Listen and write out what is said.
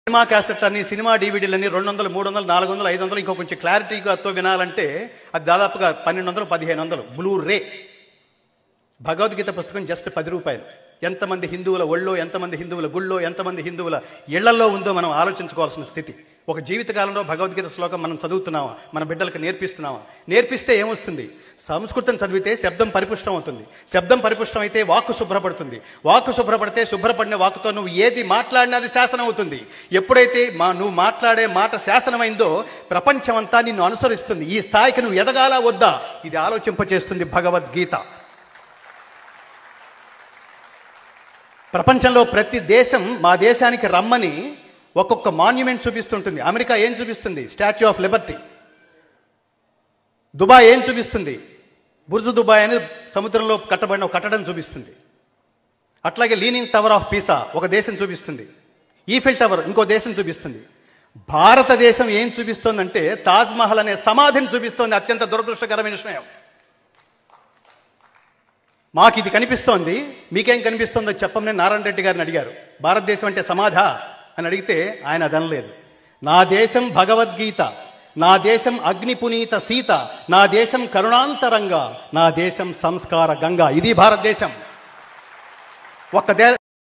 cinema క్యాసెట్లని cinema డీవీడీలని రెండు వందలు మూడు వందలు నాలుగు వందలు ఐదు వందలు ఇంకో కొంచెం క్లారిటీగా తో వినాలంటే అది దాదాపుగా పన్నెండు వందలు పదిహేను వందలు బ్లూ రే భగవద్గీత పుస్తకం జస్ట్ పది రూపాయలు ఎంతమంది హిందువుల ఒళ్ళో ఎంతమంది హిందువుల గుళ్ళో ఎంతమంది హిందువుల ఇళ్లలో ఉందో మనం ఆలోచించుకోవాల్సిన స్థితి ఒక జీవితకాలంలో భగవద్గీత శ్లోకం మనం చదువుతున్నామా మన బిడ్డలకు నేర్పిస్తున్నామా నేర్పిస్తే ఏమొస్తుంది సంస్కృతం చదివితే శబ్దం పరిపుష్టం అవుతుంది శబ్దం పరిపుష్టం అయితే వాక్కు శుభ్రపడుతుంది వాక్కు శుభ్రపడితే శుభ్రపడిన వాక్కుతో నువ్వు ఏది మాట్లాడినా అది శాసనం అవుతుంది ఎప్పుడైతే మా నువ్వు మాట్లాడే మాట శాసనమైందో ప్రపంచమంతా నిన్ను అనుసరిస్తుంది ఈ స్థాయికి నువ్వు ఎదగాలా వద్దా ఇది ఆలోచింపచేస్తుంది భగవద్గీత ప్రపంచంలో ప్రతి దేశం మా దేశానికి రమ్మని ఒక్కొక్క మాన్యుమెంట్ చూపిస్తుంటుంది అమెరికా ఏం చూపిస్తుంది స్టాచ్యూ ఆఫ్ లిబర్టీ దుబాయ్ ఏం చూపిస్తుంది బుర్జు దుబాయ్ అనేది సముద్రంలో కట్టబడిన ఒక కట్టడం చూపిస్తుంది అట్లాగే లీనింగ్ టవర్ ఆఫ్ పీసా ఒక దేశం చూపిస్తుంది ఈఫిల్ టవర్ ఇంకో దేశం చూపిస్తుంది భారతదేశం ఏం చూపిస్తోందంటే తాజ్ మహల్ అనే సమాధిని చూపిస్తోంది అత్యంత దురదృష్టకరమైన విషయం మాకు ఇది కనిపిస్తోంది మీకేం కనిపిస్తుందో చెప్పమని నారాయణ రెడ్డి గారిని అడిగారు భారతదేశం అంటే సమాధ అని అడిగితే ఆయన అదనలేదు నా దేశం భగవద్గీత నా దేశం అగ్ని పునీత సీత నా దేశం కరుణాంతరంగా నా దేశం సంస్కార గంగా ఇది భారతదేశం ఒక్క దే